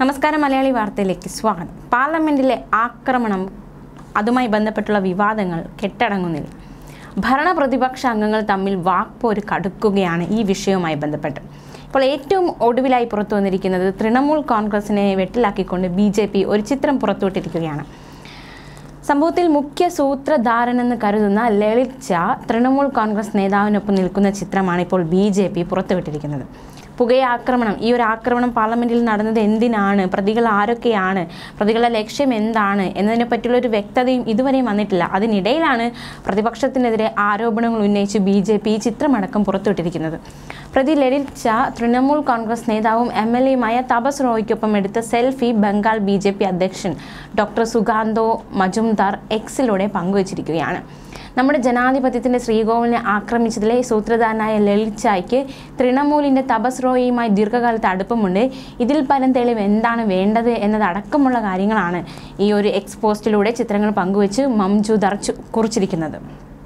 നമസ്കാരം മലയാളി വാർത്തയിലേക്ക് സ്വാഗതം പാർലമെന്റിലെ ആക്രമണം അതുമായി ബന്ധപ്പെട്ടുള്ള വിവാദങ്ങൾ കെട്ടടങ്ങുന്നില്ല ഭരണ പ്രതിപക്ഷ അംഗങ്ങൾ തമ്മിൽ വാക്പോര് കടുക്കുകയാണ് ഈ വിഷയവുമായി ബന്ധപ്പെട്ട് ഇപ്പോൾ ഏറ്റവും ഒടുവിലായി പുറത്തു വന്നിരിക്കുന്നത് തൃണമൂൽ കോൺഗ്രസിനെ വെട്ടിലാക്കിക്കൊണ്ട് ബി ജെ പി ഒരു ചിത്രം പുറത്തുവിട്ടിരിക്കുകയാണ് സംഭവത്തിൽ മുഖ്യ സൂത്രധാരനെന്ന് കരുതുന്ന ലളിത് ഷാ തൃണമൂൽ കോൺഗ്രസ് നേതാവിനൊപ്പം നിൽക്കുന്ന ചിത്രമാണ് ഇപ്പോൾ ബി ജെ പി പുറത്തുവിട്ടിരിക്കുന്നത് പുകയ ആക്രമണം ഈ ഒരു ആക്രമണം പാർലമെന്റിൽ നടന്നത് എന്തിനാണ് പ്രതികൾ ആരൊക്കെയാണ് പ്രതികളുടെ ലക്ഷ്യം എന്താണ് എന്നതിനെ പറ്റിയുള്ള ഒരു വ്യക്തതയും ഇതുവരെയും വന്നിട്ടില്ല അതിനിടയിലാണ് പ്രതിപക്ഷത്തിനെതിരെ ആരോപണങ്ങൾ ഉന്നയിച്ച് ബി ജെ പി ഈ ചിത്രമടക്കം പുറത്തുവിട്ടിരിക്കുന്നത് പ്രതി ലളിത് ഷാ തൃണമൂൽ കോൺഗ്രസ് നേതാവും എം എൽ എയുമായ തപസ് റോയ്ക്കൊപ്പം എടുത്ത selfie Bengal B J P അധ്യക്ഷൻ ഡോക്ടർ സുഗാന്തോ മജുംദാർ എക്സിലൂടെ പങ്കുവച്ചിരിക്കുകയാണ് നമ്മുടെ ജനാധിപത്യത്തിന്റെ ശ്രീകോവിലിനെ ആക്രമിച്ചതിലെ സൂത്രധാരനായ ലളിത് ഷായ്ക്ക് തൃണമൂലിന്റെ തപസ് റോയിയുമായി ദീർഘകാലത്ത് അടുപ്പമുണ്ട് ഇതിൽ പരം തെളിവ് എന്താണ് വേണ്ടത് എന്നതടക്കമുള്ള കാര്യങ്ങളാണ് ഈ ഒരു എക്സ്പോസ്റ്റിലൂടെ ചിത്രങ്ങൾ പങ്കുവച്ച് മംജുദാർ ചു- കുറിച്ചിരിക്കുന്നത്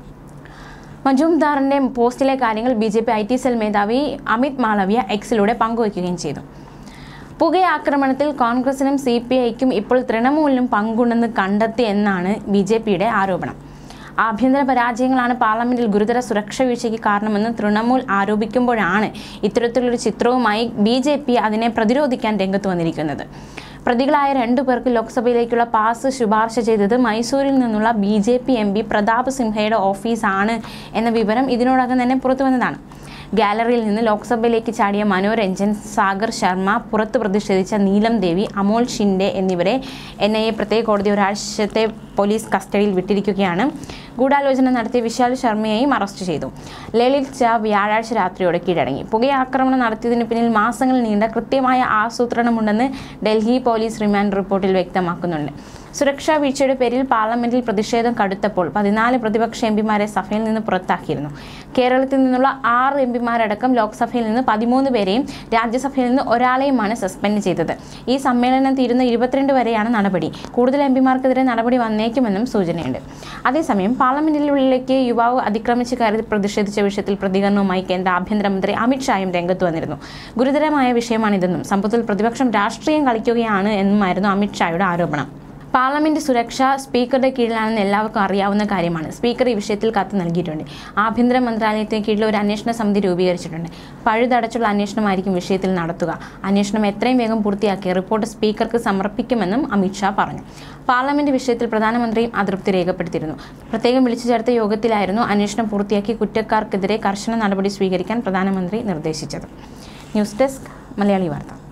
മജുംദാറിന്റെ പോസ്റ്റിലെ കാര്യങ്ങൾ B J P I T cell മേധാവി അമിത് മാളവ്യ എക്സിലൂടെ പങ്കുവയ്ക്കുകയും ചെയ്തു പുകയാക്രമണത്തിൽ കോൺഗ്രസിനും സി പി ഐക്കും ഇപ്പോൾ തൃണമൂലിനും പങ്കുണ്ടെന്ന് കണ്ടെത്തി എന്നാണ് ബി ജെ പിയുടെ ആരോപണം ആഭ്യന്തര പരാജയങ്ങളാണ് പാർലമെന്റിൽ ഗുരുതര സുരക്ഷ വീഴ്ചയ്ക്ക് കാരണമെന്ന് തൃണമൂൽ ആരോപിക്കുമ്പോഴാണ് ഇത്തരത്തിലൊരു ചിത്രവുമായി ബി ജെ പി അതിനെ പ്രതിരോധിക്കാൻ രംഗത്ത് വന്നിരിക്കുന്നത് പ്രതികളായ രണ്ടു പേർക്ക് ലോക്സഭയിലേക്കുള്ള പാസ് ശുപാർശ ചെയ്തത് മൈസൂരിൽ നിന്നുള്ള B J P M P Pratap സിംഹയുടെ ഓഫീസാണ് എന്ന വിവരം ഇതിനോടകം തന്നെ പുറത്തു വന്നതാണ് ഗാലറിയിൽ നിന്ന് ലോക്സഭയിലേക്ക് ചാടിയ മനോരഞ്ജൻ സാഗർ ശർമ്മ പുറത്ത് പ്രതിഷേധിച്ച നീലം ദേവി അമോൽ ഷിൻഡെ എന്നിവരെ എൻ ഐ എ പ്രത്യേക കോടതി ഒരാഴ്ചത്തെ പോലീസ് കസ്റ്റഡിയിൽ വിട്ടിരിക്കുകയാണ് ഗൂഢാലോചന നടത്തിയ വിശാൽ ശർമ്മയെയും അറസ്റ്റ് ചെയ്തു ലളിത് ഷാ വ്യാഴാഴ്ച രാത്രിയോടെ കീഴടങ്ങി പുകയാക്രമണം നടത്തിയതിന് പിന്നിൽ മാസങ്ങൾ നീണ്ട കൃത്യമായ ആസൂത്രണമുണ്ടെന്ന് ഡൽഹി പോലീസ് റിമാൻഡ് റിപ്പോർട്ടിൽ വ്യക്തമാക്കുന്നുണ്ട് സുരക്ഷാ വീഴ്ചയുടെ പേരിൽ പാർലമെന്റിൽ പ്രതിഷേധം കടുത്തപ്പോൾ പതിനാല് പ്രതിപക്ഷ എംപിമാരെ സഭയിൽ നിന്ന് പുറത്താക്കിയിരുന്നു കേരളത്തിൽ നിന്നുള്ള ആറ് എംപിമാരടക്കം ലോക്സഭയിൽ നിന്ന് പതിമൂന്ന് പേരെയും രാജ്യസഭയിൽ നിന്ന് ഒരാളെയുമാണ് സസ്പെൻഡ് ചെയ്തത് ഈ സമ്മേളനം തീരുന്ന ഇരുപത്തിരണ്ട് വരെയാണ് നടപടി കൂടുതൽ എംപിമാർക്കെതിരെ നടപടി വന്നേക്കുമെന്നും സൂചനയുണ്ട് അതേസമയം പാർലമെന്റിനുള്ളിലേക്ക് യുവാവ് അതിക്രമിച്ച് കയറി പ്രതിഷേധിച്ച വിഷയത്തിൽ പ്രതികരണവുമായി കേന്ദ്ര ആഭ്യന്തരമന്ത്രി അമിത്ഷായും രംഗത്ത് വന്നിരുന്നു ഗുരുതരമായ വിഷയമാണിതെന്നും സംഭവത്തിൽ പ്രതിപക്ഷം രാഷ്ട്രീയം കളിക്കുകയാണ് എന്നുമായിരുന്നു അമിത്ഷായുടെ ആരോപണം പാർലമെന്റ് സുരക്ഷ സ്പീക്കറുടെ കീഴിലാണെന്ന് എല്ലാവർക്കും അറിയാവുന്ന കാര്യമാണ് സ്പീക്കർ ഈ വിഷയത്തിൽ കത്ത് നൽകിയിട്ടുണ്ട് ആഭ്യന്തര മന്ത്രാലയത്തിന് കീഴിൽ ഒരു അന്വേഷണ സമിതി രൂപീകരിച്ചിട്ടുണ്ട് പഴുതടച്ചുള്ള അന്വേഷണമായിരിക്കും വിഷയത്തിൽ നടത്തുക അന്വേഷണം എത്രയും വേഗം പൂർത്തിയാക്കി റിപ്പോർട്ട് സ്പീക്കർക്ക് സമർപ്പിക്കുമെന്നും അമിത്ഷാ പറഞ്ഞു പാർലമെന്റ് വിഷയത്തിൽ പ്രധാനമന്ത്രിയും അതൃപ്തി രേഖപ്പെടുത്തിയിരുന്നു പ്രത്യേകം വിളിച്ചു ചേർത്ത യോഗത്തിലായിരുന്നു അന്വേഷണം പൂർത്തിയാക്കി കുറ്റക്കാർക്കെതിരെ കർശന നടപടി സ്വീകരിക്കാൻ പ്രധാനമന്ത്രി നിർദ്ദേശിച്ചത് ന്യൂസ് ഡെസ്ക് മലയാളി വാർത്ത